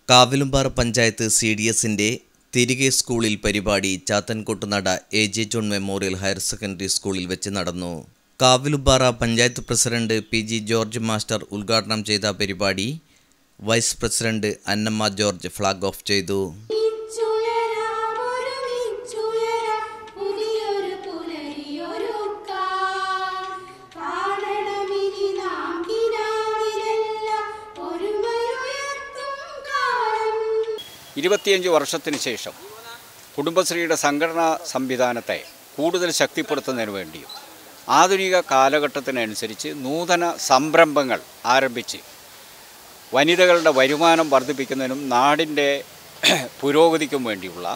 Kavilumpara panchayat C D എസിൻ്റെ തിരികെ സ്കൂളിൽ പരിപാടി Chathankottunada A J John memorial higher secondary സ്കൂളിൽ വെച്ച് നടന്നു Kavilumpara panchayat president P G George master ഉദ്ഘാടനം ചെയ്ത പരിപാടി vice president Annamma George flag off ചെയ്തു മിച്ചുയരാം ഒരുമിച്ചുയരാം പുതിയൊരു പുലരിയൊരുക്കാം. കാണണമിനി നാം കിനാവിലെല്ലാം ഒരുമയുയർത്തും കാലം ഇരുപത്തിയഞ്ച് വർഷത്തിന് ശേഷം കുടുംബശ്രീയുടെ സംഘടനാ സംവിധാനത്തെ കൂടുതൽ ശക്തിപ്പെടുത്തുന്നതിന് വേണ്ടിയും ആധുനിക കാലഘട്ടത്തിനനുസരിച്ച് നൂതന സംരംഭങ്ങൾ ആരംഭിച്ച് വനിതകളുടെ വരുമാനം വർദ്ധിപ്പിക്കുന്നതിനും നാടിൻ്റെ പുരോഗതിക്കും വേണ്ടിയുള്ള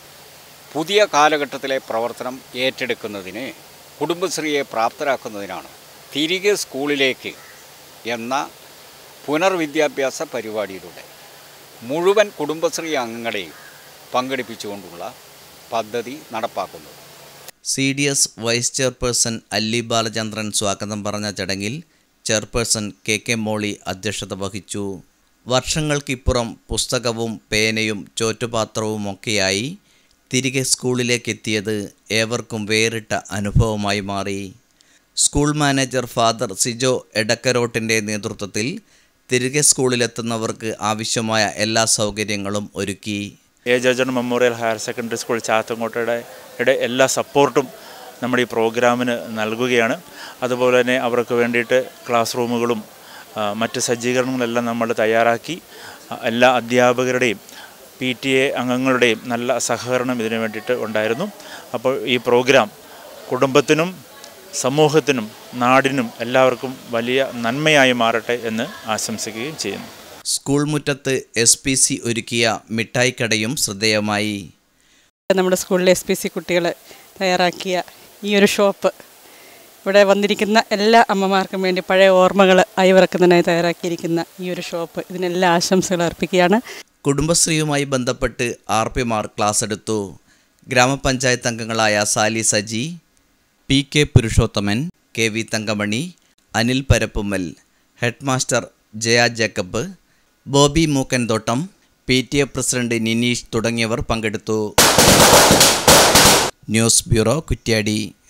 പുതിയ കാലഘട്ടത്തിലെ പ്രവർത്തനം ഏറ്റെടുക്കുന്നതിന് കുടുംബശ്രീയെ പ്രാപ്തരാക്കുന്നതിനാണ് തിരികെ സ്കൂളിലേക്ക് എന്ന പുനർവിദ്യാഭ്യാസ പരിപാടിയിലൂടെ മുഴുവൻ കുടുംബശ്രീ അംഗങ്ങളെയും പങ്കെടുപ്പിച്ചുകൊണ്ടുള്ള പദ്ധതി നടപ്പാക്കുന്നത് C D S vice chairperson Alli Balachandran സ്വാഗതം പറഞ്ഞ ചടങ്ങിൽ ചെയർപേഴ്സൺ കെ കെ മോളി അധ്യക്ഷത വഹിച്ചു വർഷങ്ങൾക്കിപ്പുറം പുസ്തകവും പേനയും ചോറ്റുപാത്രവുമൊക്കെയായി തിരികെ സ്കൂളിലേക്ക് എത്തിയത് ഏവർക്കും വേറിട്ട അനുഭവമായി മാറി സ്കൂൾ മാനേജർ ഫാദർ സിജോ എടക്കരോട്ടിൻ്റെ നേതൃത്വത്തിൽ തിരികെ സ്കൂളിലെത്തുന്നവർക്ക് ആവശ്യമായ എല്ലാ സൗകര്യങ്ങളും ഒരുക്കി A Jojan memorial higher secondary school ചാത്തങ്കോട്ടയുടെ യുടെ എല്ലാ സപ്പോർട്ടും നമ്മുടെ ഈ പ്രോഗ്രാമിന് നൽകുകയാണ് അതുപോലെ തന്നെ അവർക്ക് വേണ്ടിയിട്ട് ക്ലാസ് റൂമുകളും ആ, മറ്റ് സജ്ജീകരണങ്ങളെല്ലാം നമ്മൾ തയ്യാറാക്കി ആ, എല്ലാ അധ്യാപകരുടെയും പി ടി എ അംഗങ്ങളുടെയും നല്ല സഹകരണം ഇതിനു വേണ്ടിയിട്ട് ഉണ്ടായിരുന്നു അപ്പോൾ ഈ പ്രോഗ്രാം കുടുംബത്തിനും സമൂഹത്തിനും നാടിനും എല്ലാവർക്കും വലിയ നന്മയായി മാറട്ടെ എന്ന് ആശംസിക്കുകയും ചെയ്യുന്നു സ്കൂൾ മുറ്റത്ത് എസ് പി സി ഒരുക്കിയ മിഠായിക്കടയും ശ്രദ്ധേയമായി നമ്മുടെ സ്കൂളിലെ എസ് പി സി കുട്ടികൾ തയ്യാറാക്കിയ ഈ ഒരു ഷോപ്പ് ഇവിടെ വന്നിരിക്കുന്ന എല്ലാ അമ്മമാർക്കും വേണ്ടി പഴയ ഓർമ്മകൾ അയവിറക്കുന്നതിനായി തയ്യാറാക്കിയിരിക്കുന്ന ഈ ഒരു ഷോപ്പ് ഇതിനെല്ലാ ആശംസകൾ അർപ്പിക്കുകയാണ് കുടുംബശ്രീയുമായി ബന്ധപ്പെട്ട് ആർ പിമാർ ക്ലാസ് എടുത്തു ഗ്രാമപഞ്ചായത്ത് അംഗങ്ങളായ Sali Saji P K Purushothaman K V Thankamani Anil Parappummal headmaster Jaya Jacob Bobby Mookkanthottam P T A president Nineesh തുടങ്ങിയവർ പങ്കെടുത്തു ന്യൂസ് ബ്യൂറോ കുറ്റ്യാടി